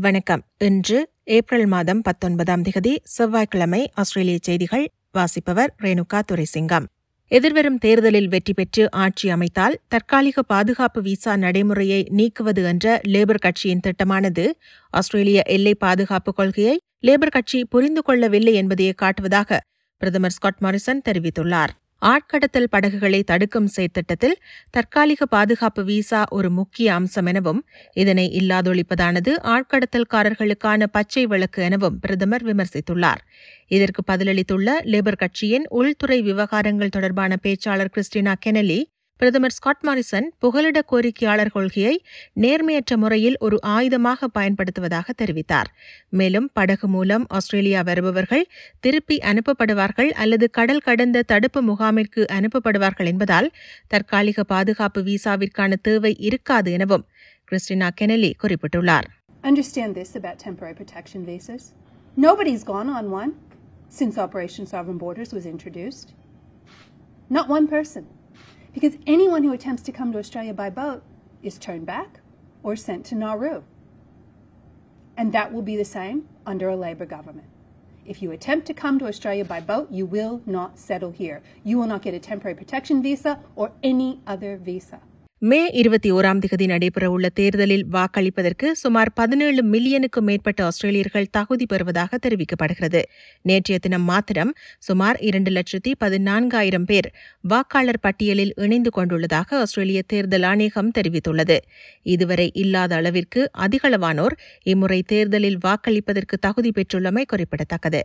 வணக்கம் இன்று ஏப்ரல் மாதம் பத்தொன்பதாம் திகதி செவ்வாய்க்கிழமை ஆஸ்திரேலிய செய்திகள் வாசிப்பவர் ரேணுகா துரைசிங்கம் எதிர்வரும் தேர்தலில் வெற்றி பெற்று ஆட்சி அமைத்தால் தற்காலிக பாதுகாப்பு விசா நடைமுறையை நீக்குவது என்ற லேபர் கட்சியின் திட்டமானது ஆஸ்திரேலிய எல்லை பாதுகாப்பு கொள்கையை லேபர் கட்சி புரிந்து கொள்ளவில்லை என்பதையே காட்டுவதாக பிரதமர் ஸ்காட் மாரிசன் தெரிவித்துள்ளார் ஆட்கடத்தல் படகுகளை தடுக்கும் செயற்திட்டத்தில் தற்காலிக பாதுகாப்பு விசா ஒரு முக்கிய அம்சம் எனவும் இதனை இல்லாதொழிப்பதானது ஆட்கடத்தல்காரர்களுக்கான பச்சை விளக்கு எனவும் பிரதமர் விமர்சித்துள்ளார் இதற்கு பதிலளித்துள்ள லேபர் கட்சியின் உள்துறை விவகாரங்கள் தொடர்பான பேச்சாளர் கிறிஸ்டினா கெனலி பிரதமர் ஸ்காட் மாரிசன் புகலிட கோரிக்கையாளர் கொள்கையை நேர்மையற்ற முறையில் ஒரு ஆயுதமாக பயன்படுத்துவதாக தெரிவித்தார் மேலும் படகு மூலம் ஆஸ்திரேலியா வருபவர்கள் திருப்பி அனுப்பப்படுவார்கள் அல்லது கடல் கடந்த தடுப்பு முகாமிற்கு அனுப்பப்படுவார்கள் என்பதால் தற்காலிக பாதுகாப்பு விசாவிற்கான தேவை இருக்காது எனவும் கிறிஸ்டினா கெனலி குறிப்பிட்டுள்ளார் Understand this about temporary protection visas. Nobody's gone on one since Operation Sovereign Borders was introduced. Not one person. Because anyone who attempts to come to Australia by boat is turned back or sent to Nauru. And that will be the same under a Labor government. If you attempt to come to Australia by boat, you will not settle here. You will not get a temporary protection visa or any other visa. May இருபத்தி ஓராம் திகதி நடைபெறவுள்ள தேர்தலில் வாக்களிப்பதற்கு சுமார் பதினேழு மில்லியனுக்கும் மேற்பட்ட ஆஸ்திரேலியர்கள் தகுதி பெறுவதாக தெரிவிக்கப்படுகிறது நேற்றைய தினம் மாத்திரம் சுமார் இரண்டு லட்சத்தி பதினான்காயிரம் பேர் வாக்காளர் பட்டியலில் இணைந்து கொண்டுள்ளதாக ஆஸ்திரேலிய தேர்தல் ஆணையகம் தெரிவித்துள்ளது இதுவரை இல்லாத அளவிற்கு அதிகளவானோர் இம்முறை தேர்தலில் வாக்களிப்பதற்கு தகுதி பெற்றுள்ளமை குறிப்பிடத்தக்கது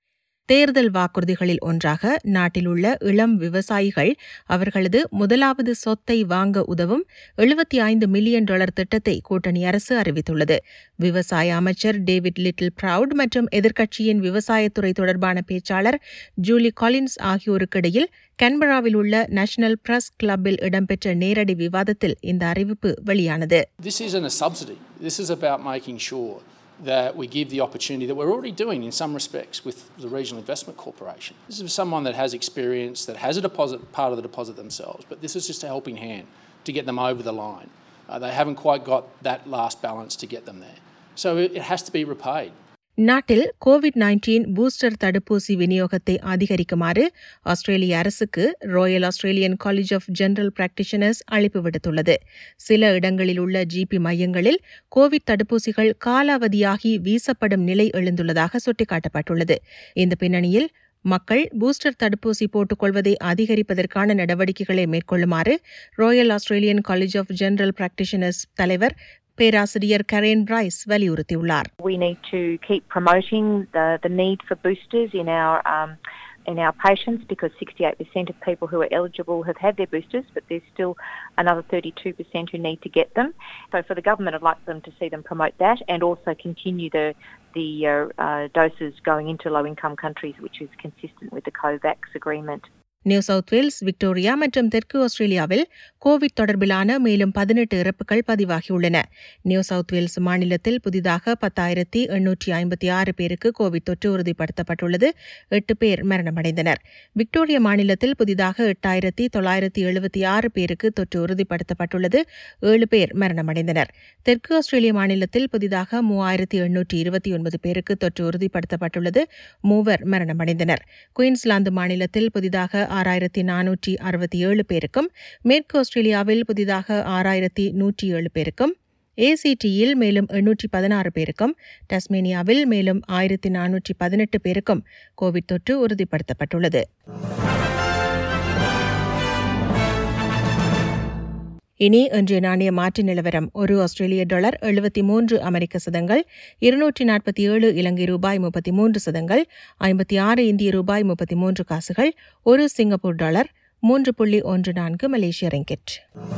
தேர்தல் வாக்குறுதிகளில் ஒன்றாக நாட்டில் உள்ள இளம் விவசாயிகள் அவர்களது முதலாவது சொத்தை வாங்க உதவும் எழுபத்தி ஐந்து மில்லியன் டாலர் திட்டத்தை கூட்டணி அரசு அறிவித்துள்ளது விவசாய அமைச்சர் டேவிட் லிட்டில் பிரவுட் மற்றும் எதிர்க்கட்சியின் விவசாயத்துறை தொடர்பான பேச்சாளர் ஜூலி காலின்ஸ் ஆகியோருக்கிடையில் கன்பராவில் உள்ள நேஷனல் பிரஸ் கிளப்பில் இடம்பெற்ற நேரடி விவாதத்தில் இந்த அறிவிப்பு வெளியானது This isn't a subsidy. This is about making sure that we give the opportunity that we're already doing in some respects with the Regional Investment Corporation. This is someone that has experience, that has a deposit, part of the deposit themselves, but this is just a helping hand to get them over the line. Uh, they haven't quite got that last balance to get them there. So it, it has to be repaid. நாட்டில் Covid nineteen booster தடுப்பூசி விநியோகத்தை அதிகரிக்குமாறு ஆஸ்திரேலிய அரசுக்கு Royal Australian College of General Practitioners அழைப்பு விடுத்துள்ளது சில இடங்களில் உள்ள ஜிபி மையங்களில் கோவிட் தடுப்பூசிகள் காலாவதியாகி வீசப்படும் நிலை எழுந்துள்ளதாக சுட்டிக்காட்டப்பட்டுள்ளது இந்த பின்னணியில் மக்கள் பூஸ்டர் தடுப்பூசி போட்டுக்கொள்வதை அதிகரிப்பதற்கான நடவடிக்கைகளை மேற்கொள்ளுமாறு Royal Australian College of General Practitioners தலைவர் பேராசிரியர் கரேன் பிரைஸ் வலியுறுத்தியுள்ளார் We need to keep promoting the, the need for boosters in our um, in our patients because 68% of people who are eligible have had their boosters, but there's still another 32% who need to get them. So for the government, I'd like them to see them promote that and also continue the the uh, uh, doses going into low-income countries, which is consistent with the COVAX agreement. New South Wales Victoria மற்றும் தெற்கு ஆஸ்திரேலியாவில் Covid தொடர்பிலான மேலும் பதினெட்டு இறப்புகள் பதிவாகியுள்ளன new South Wales மாநிலத்தில் புதிதாக பத்தாயிரத்தி எண்ணூற்றி ஐம்பத்தி ஆறு பேருக்கு கோவிட் தொற்று உறுதிப்படுத்தப்பட்டுள்ளது எட்டு பேர் மரணமடைந்தனர் விக்டோரியா மாநிலத்தில் புதிதாக எட்டாயிரத்தி தொள்ளாயிரத்தி எழுபத்தி ஆறு பேருக்கு தொற்று உறுதிப்படுத்தப்பட்டுள்ளது ஏழு பேர் மரணமடைந்தனர் தெற்கு ஆஸ்திரேலிய மாநிலத்தில் புதிதாக மூவாயிரத்தி எண்ணூற்றி இருபத்தி ஒன்பது பேருக்கு தொற்று உறுதிப்படுத்தப்பட்டுள்ளது மூவர் மரணமடைந்தனர் குயின்ஸ்லாந்து மாநிலத்தில் புதிதாக ஆறாயிரத்தி நானூற்றி அறுபத்தி ஏழு பேருக்கும் மேற்கு ஆஸ்திரேலியாவில் புதிதாக ஆறாயிரத்தி நூற்றி ஏழு பேருக்கும் ஏசிடியில் மேலும் எண்ணூற்றி பதினாறு பேருக்கும் டஸ்மேனியாவில் மேலும் ஆயிரத்தி நானூற்றி பதினெட்டு பேருக்கும் கோவிட் தொற்று உறுதிப்படுத்தப்பட்டுள்ளது இனி இன்றைய நாணய மாற்று நிலவரம் ஒரு ஆஸ்திரேலிய டாலர் எழுபத்தி மூன்று அமெரிக்க சதங்கள் இருநூற்றி நாற்பத்தி ஏழு இலங்கை ரூபாய் முப்பத்தி மூன்று சதங்கள் ஐம்பத்தி ஆறு இந்திய ரூபாய் முப்பத்தி மூன்று காசுகள் ஒரு சிங்கப்பூர் டாலர் மூன்று புள்ளி ஒன்று நான்கு மலேசிய ரிங்கெட்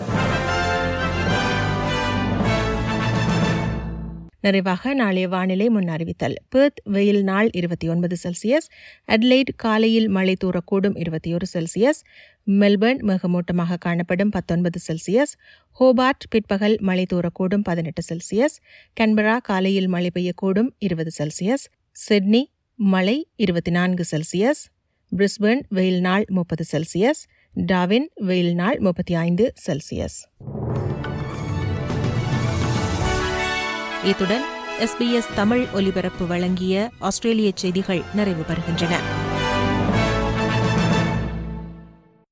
நிறைவாக நாளைய வானிலை முன் அறிவித்தல் பெர்த் வெயில் நாள் இருபத்தி ஒன்பது செல்சியஸ் அட்லைட் காலையில் மழை தூரக்கூடும் இருபத்தி ஒரு செல்சியஸ் மெல்பர்ன் மிகமூட்டமாக காணப்படும் பத்தொன்பது செல்சியஸ் ஹோபார்ட் பிற்பகல் மழை தூரக்கூடும் பதினெட்டு செல்சியஸ் கன்பரா காலையில் மழை பெய்யக்கூடும் இருபது செல்சியஸ் சிட்னி மழை இருபத்தி நான்கு செல்சியஸ் பிரிஸ்பர்ன் வெயில் நாள் முப்பது செல்சியஸ் டாவின் வெயில் நாள் முப்பத்தி ஐந்து செல்சியஸ் இத்துடன் எஸ்பிஎஸ் தமிழ் ஒலிபரப்பு வழங்கிய ஆஸ்திரேலிய செய்திகள் நிறைவு பெறுகின்றன